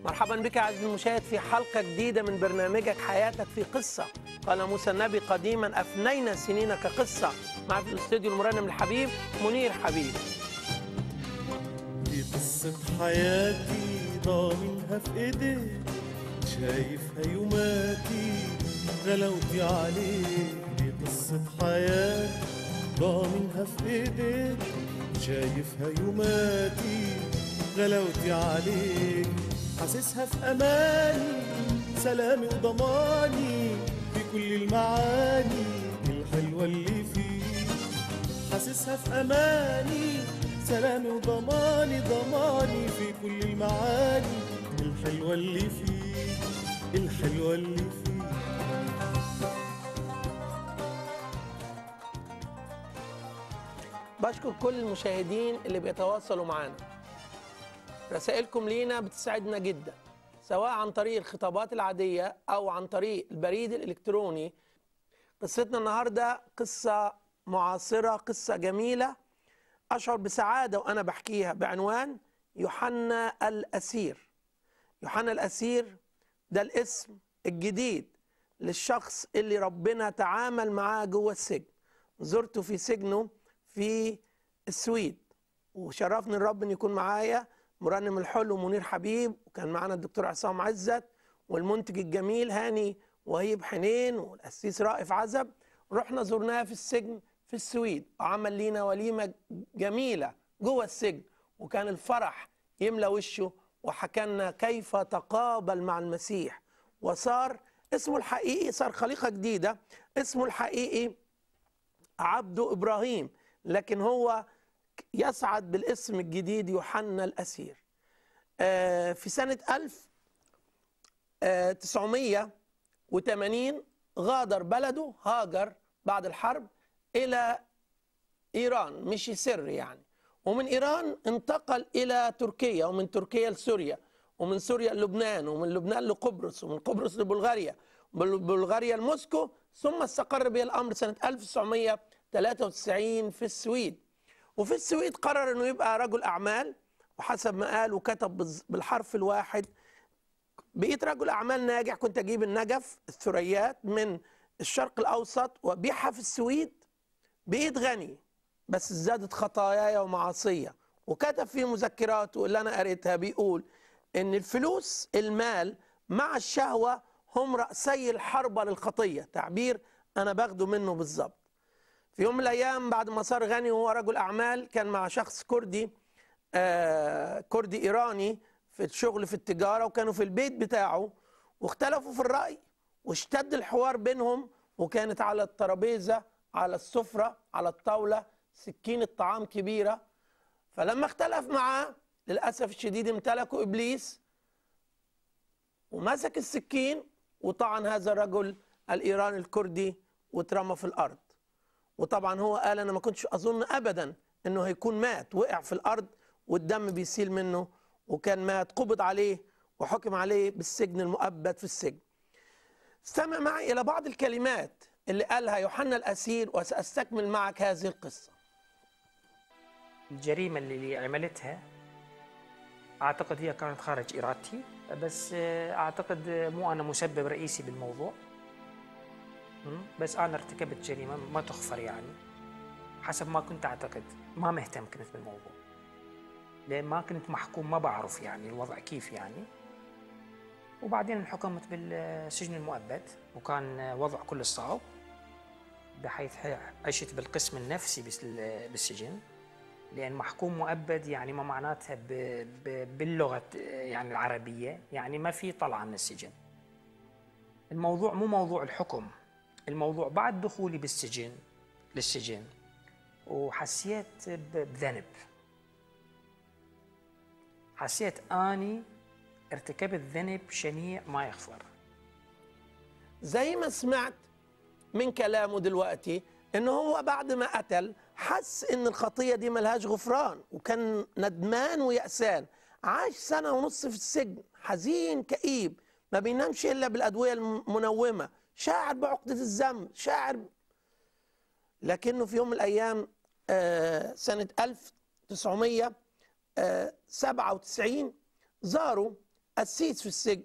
مرحبا بك عزيزي المشاهد في حلقة جديدة من برنامجك حياتك في قصة قال موسى النبي قديما أفنينا سنين كقصة مع في الاستوديو المرنم الحبيب منير حبيب دي قصة حياتي ضامنها في ايديك شايفها يوماتي غلاوتي عليك دي قصة حياتي ضامنها في ايديك شايفها يوماتي غلاوتي عليك حاسسها في اماني سلامي وضماني في كل المعاني الحلوة اللي فيك حاسسها في اماني سلامي وضماني ضماني في كل المعاني الحلوه اللي فيك الحلوه اللي فيك بشكر كل المشاهدين اللي بيتواصلوا معنا رسائلكم لينا بتسعدنا جدا سواء عن طريق الخطابات العادية أو عن طريق البريد الإلكتروني قصتنا النهاردة قصة معاصرة قصة جميلة أشعر بسعادة وأنا بحكيها بعنوان يوحنا الأسير يوحنا الأسير ده الاسم الجديد للشخص اللي ربنا تعامل معاه جوه السجن زرته في سجنه في السويد وشرفني الرب ان يكون معايا مرنم الحلو منير حبيب وكان معانا الدكتور عصام عزت والمنتج الجميل هاني وهيب حنين والقسيس رائف عزب رحنا زرناه في السجن في السويد وعمل لينا وليمه جميله جوه السجن وكان الفرح يملى وشه وحكى لنا كيف تقابل مع المسيح وصار اسمه الحقيقي صار خليقه جديده اسمه الحقيقي عبده ابراهيم لكن هو يسعد بالاسم الجديد يوحنا الاسير آه، في سنه 1980 غادر بلده هاجر بعد الحرب الى ايران مشي سر يعني ومن ايران انتقل الى تركيا ومن تركيا لسوريا ومن سوريا للبنان ومن لبنان لقبرص ومن قبرص لبلغاريا ومن بلغاريا لموسكو ثم استقر به الامر سنه 1993 في السويد وفي السويد قرر انه يبقى رجل اعمال وحسب ما قال وكتب بالز- بالحرف الواحد بقيت رجل اعمال ناجح كنت اجيب النجف الثريات من الشرق الاوسط وابيعها في السويد بقيت غني بس ازدادت خطاياي ومعاصية وكتب في مذكراته اللي أنا قريتها بيقول إن الفلوس المال مع الشهوة هم رأسي الحربة للخطية تعبير أنا باخده منه بالظبط في يوم من الأيام بعد ما صار غني وهو رجل أعمال كان مع شخص كردي آه كردي إيراني في الشغل في التجارة وكانوا في البيت بتاعه واختلفوا في الرأي واشتد الحوار بينهم وكانت على الترابيزة على السفرة على الطاولة سكينة طعام كبيرة فلما اختلف معاه للأسف الشديد امتلكه إبليس ومسك السكين وطعن هذا الرجل الإيراني الكردي واترمى في الأرض وطبعا هو قال أنا ما كنتش أظن أبدا أنه هيكون مات وقع في الأرض والدم بيسيل منه وكان مات قبض عليه وحكم عليه بالسجن المؤبد في السجن استمع معي إلى بعض الكلمات اللي قالها يوحنا الأسير وسأستكمل معك هذه القصة الجريمة اللي عملتها أعتقد هي كانت خارج إرادتي بس آه، أعتقد آه، مو أنا مسبب رئيسي بالموضوع م? بس أنا ارتكبت جريمة ما تغفر يعني حسب ما كنت أعتقد ما مهتم كنت بالموضوع لأن ما كنت محكوم ما بعرف يعني الوضع كيف يعني وبعدين انحكمت بالسجن المؤبد وكان آه، وضع كل صعب بحيث عشت بالقسم النفسي بس- بالسجن لأن محكوم مؤبد يعني ما معناتها ب... ب... باللغة يعني العربية يعني ما في طلعة من السجن الموضوع مو موضوع الحكم الموضوع بعد دخولي بالسجن للسجن وحسيت ب- بذنب حسيت أني ارتكبت ذنب شنيع ما يغفر زي ما سمعت من كلامه دلوقتي ان هو بعد ما قتل حس ان الخطيه دي ملهاش غفران وكان ندمان ويأسان عاش سنه ونص في السجن حزين كئيب ما بينامش الا بالادويه المنومه شاعر بعقده الذنب شاعر لكنه في يوم من الايام آه، سنه 1997 زاروا قسيس في السجن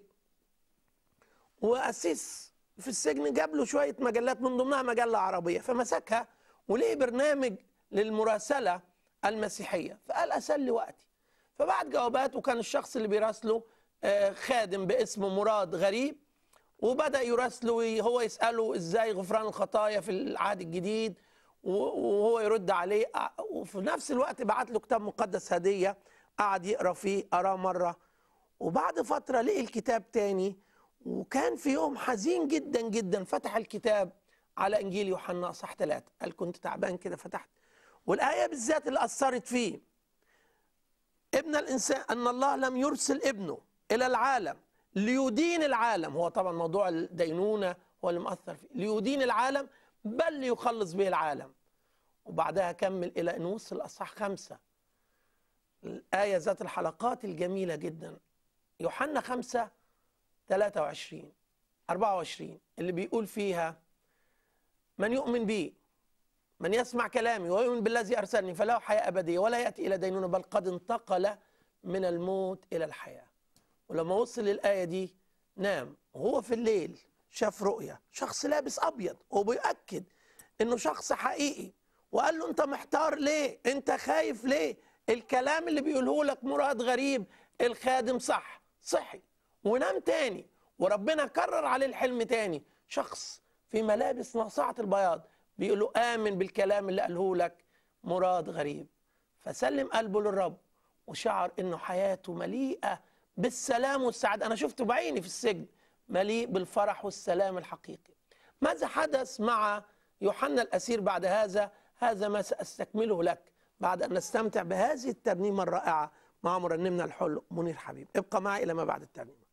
وقسيس في السجن جاب له شويه مجلات من ضمنها مجله عربيه فمسكها وليه برنامج للمراسله المسيحيه فقال اسلي وقتي فبعت جوابات وكان الشخص اللي بيراسله آه، خادم باسم مراد غريب وبدا يراسله هو يساله ازاي غفران الخطايا في العهد الجديد و- وهو يرد عليه آه، وفي نفس الوقت بعت له كتاب مقدس هديه قعد يقرا فيه قراه مره وبعد فتره لقي الكتاب تاني وكان في يوم حزين جدا جدا فتح الكتاب على انجيل يوحنا اصح ثلاثه قال كنت تعبان كده فتحت والايه بالذات اللي اثرت فيه ابن الانسان ان الله لم يرسل ابنه الى العالم ليدين العالم هو طبعا موضوع الدينونه هو اللي مأثر فيه ليدين العالم بل ليخلص به العالم وبعدها كمل الى ان وصل اصح خمسه الايه ذات الحلقات الجميله جدا يوحنا خمسه 23 24 اللي بيقول فيها من يؤمن بي من يسمع كلامي ويؤمن بالذي ارسلني فله حياه ابديه ولا ياتي الى دينونه بل قد انتقل من الموت الى الحياه ولما وصل للايه دي نام وهو في الليل شاف رؤيا شخص لابس ابيض وبيأكد انه شخص حقيقي وقال له انت محتار ليه انت خايف ليه الكلام اللي بيقوله لك مراد غريب الخادم صح صحي ونام تاني وربنا كرر عليه الحلم تاني شخص في ملابس ناصعة البياض بيقول له آمن بالكلام اللي قاله لك مراد غريب فسلم قلبه للرب وشعر انه حياته مليئة بالسلام والسعادة انا شفته بعيني في السجن مليء بالفرح والسلام الحقيقي ماذا حدث مع يوحنا الأسير بعد هذا هذا ما سأستكمله لك بعد أن نستمتع بهذه الترنيمة الرائعة مع مرنمنا الحلو منير حبيب ابقى معي إلى ما بعد الترنيمة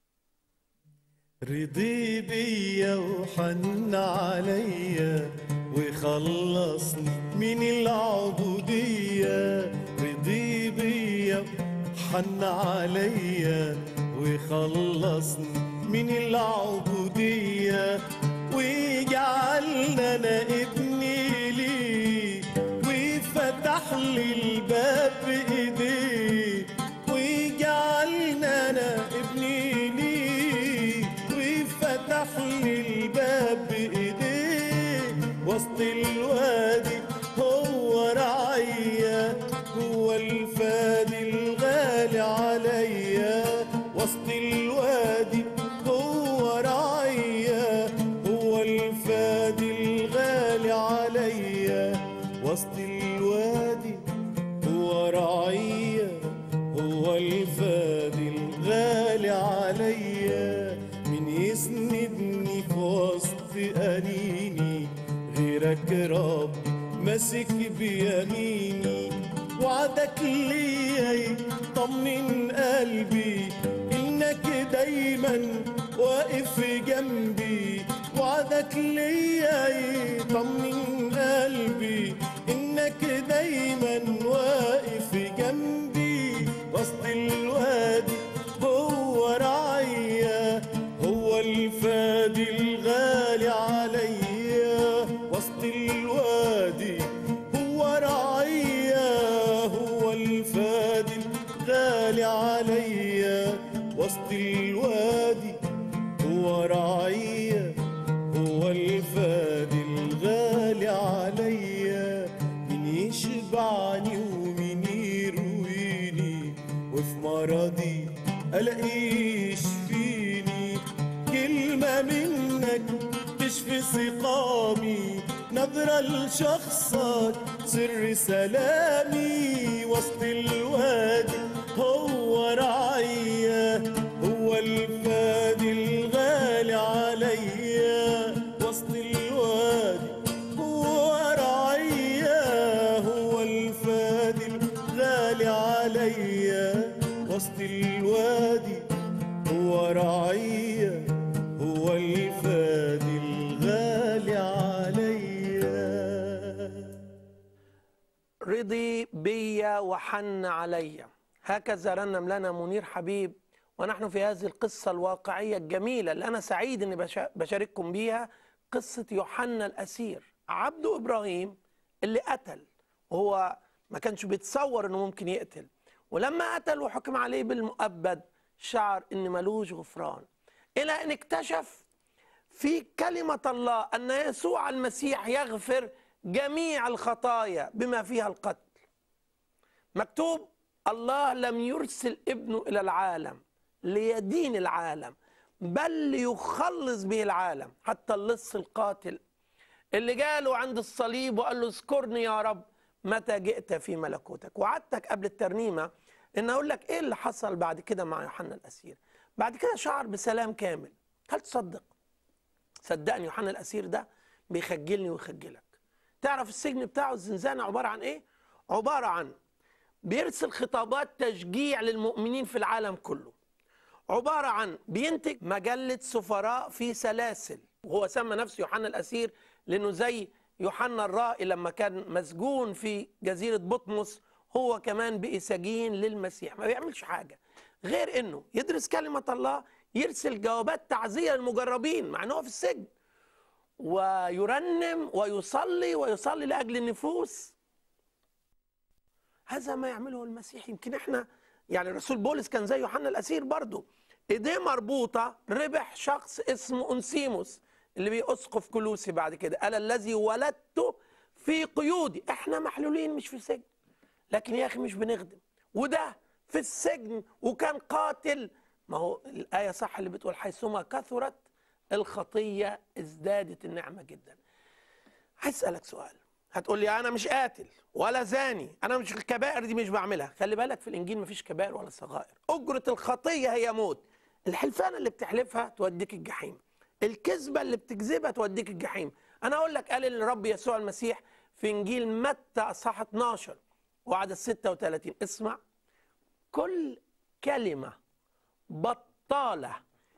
رضي بيا وحن عليا وخلصني من العبودية رضي بيا وحن عليا وخلصني من العبودية وجعلنا انا ابني ليه وفتح لي الباب بايديه وجعلنا انا ابني ليه وفتح لي الباب بايديه وسط الوادي هو رعية هو الفادي الغالي عليا وسط الوادي هو رعية هو الفادي الغالي عليا وسط الوادي هو رعية هو الفادي الغالي عليا من يسندني في وسط أنيني غيرك ربي ماسك بيميني وعدك ليا يطمن قلبي انك دايما واقف جنبي وعدك ليا يطمن قلبي انك دايما واقف جنبي وسط الوادي هو رعية هو الفادي الغالي عليا وسط الوادي هو رعية هو الفادي الغالي عليا وسط الوادي هو رعية هو الفادي الغالي عليا من يشبعني ومن يرويني وفي مرضي الاقيه يشفيني كلمة منك تشفي سقامي نظرة لشخصك سر سلامي وسط الوادي هو رعية هو الفادي الغالي عليا وسط الوادي هو رعية هو الفادي الغالي عليا وسط الوادي هو رعية هو الفادي الغالي عليا رضي بي وحن علي هكذا رنم لنا منير حبيب ونحن في هذه القصة الواقعية الجميلة اللي أنا سعيد أني بشا- بشارككم بيها قصة يوحنا الأسير عبده إبراهيم اللي قتل وهو ما كانش بيتصور أنه ممكن يقتل ولما قتل وحكم عليه بالمؤبد شعر ان ملوش غفران الى ان اكتشف في كلمة الله أن يسوع المسيح يغفر جميع الخطايا بما فيها القتل مكتوب الله لم يرسل ابنه إلى العالم ليدين العالم بل ليخلص به العالم حتى اللص القاتل اللي جاله عند الصليب وقال له اذكرني يا رب متى جئت في ملكوتك وعدتك قبل الترنيمة ان اقول لك ايه اللي حصل بعد كده مع يوحنا الاسير بعد كده شعر بسلام كامل هل تصدق صدقني يوحنا الاسير ده بيخجلني ويخجلك تعرف السجن بتاعه الزنزانه عباره عن ايه عباره عن بيرسل خطابات تشجيع للمؤمنين في العالم كله عباره عن بينتج مجله سفراء في سلاسل وهو سمى نفسه يوحنا الاسير لانه زي يوحنا الرائي لما كان مسجون في جزيره بطمس هو كمان بقي سجين للمسيح ما بيعملش حاجه غير انه يدرس كلمه الله يرسل جوابات تعزيه للمجربين مع انه هو في السجن ويرنم ويصلي ويصلي لاجل النفوس هذا ما يعمله المسيح يمكن احنا يعني الرسول بولس كان زي يوحنا الاسير برضه ايديه مربوطه ربح شخص اسمه انسيموس اللي بيسقف كلوسي بعد كده قال الذي ولدته في قيودي احنا محلولين مش في سجن لكن يا اخي مش بنخدم وده في السجن وكان قاتل ما هو الايه صح اللي بتقول حيثما كثرت الخطيه ازدادت النعمه جدا عايز اسالك سؤال هتقول لي انا مش قاتل ولا زاني انا مش الكبائر دي مش بعملها خلي بالك في الانجيل مفيش كبائر ولا صغائر اجره الخطيه هي موت الحلفانه اللي بتحلفها توديك الجحيم الكذبه اللي بتكذبها توديك الجحيم انا اقول لك قال الرب يسوع المسيح في انجيل متى اصحاح 12 وعدد 36 اسمع كل كلمه بطاله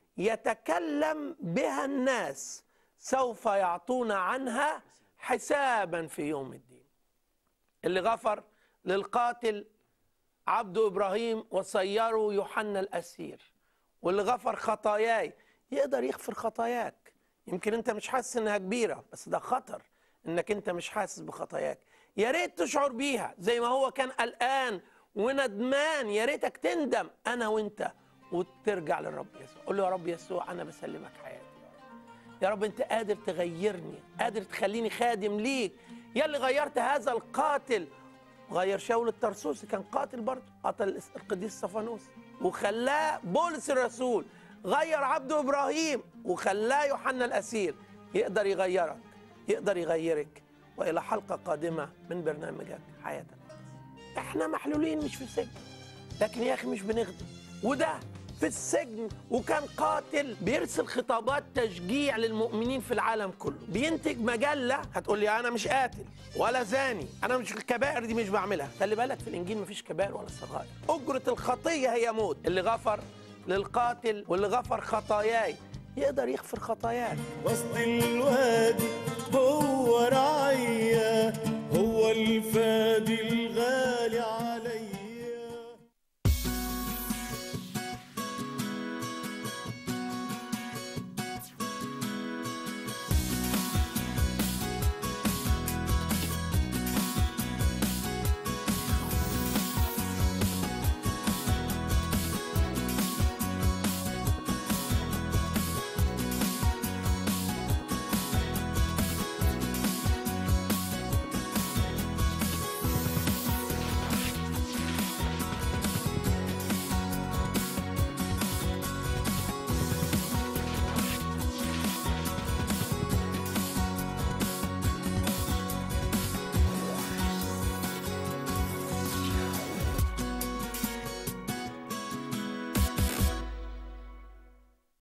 يتكلم بها الناس سوف يعطون عنها حسابا في يوم الدين اللي غفر للقاتل عبد ابراهيم وصيره يوحنا الاسير واللي غفر خطاياي يقدر يغفر خطاياك يمكن انت مش حاسس انها كبيره بس ده خطر انك انت مش حاسس بخطاياك يا ريت تشعر بيها زي ما هو كان قلقان وندمان يا ريتك تندم انا وانت وترجع للرب يسوع قول له يا رب يسوع انا بسلمك حياتي يا رب انت قادر تغيرني قادر تخليني خادم ليك يا اللي غيرت هذا القاتل غير شاول الترسوسي كان قاتل برضه قتل القديس صفانوس وخلاه بولس الرسول غير عبده ابراهيم وخلاه يوحنا الاسير يقدر يغيرك يقدر يغيرك والى حلقه قادمه من برنامجك حياتك احنا محلولين مش في سجن لكن يا اخي مش بنخدم وده في السجن وكان قاتل بيرسل خطابات تشجيع للمؤمنين في العالم كله بينتج مجلة هتقول لي أنا مش قاتل ولا زاني أنا مش الكبائر دي مش بعملها خلي بالك في الإنجيل مفيش كبائر ولا صغائر أجرة الخطية هي موت اللي غفر للقاتل واللي غفر خطاياي يقدر يغفر خطاياك وسط الوادي هو رعية هو الفادي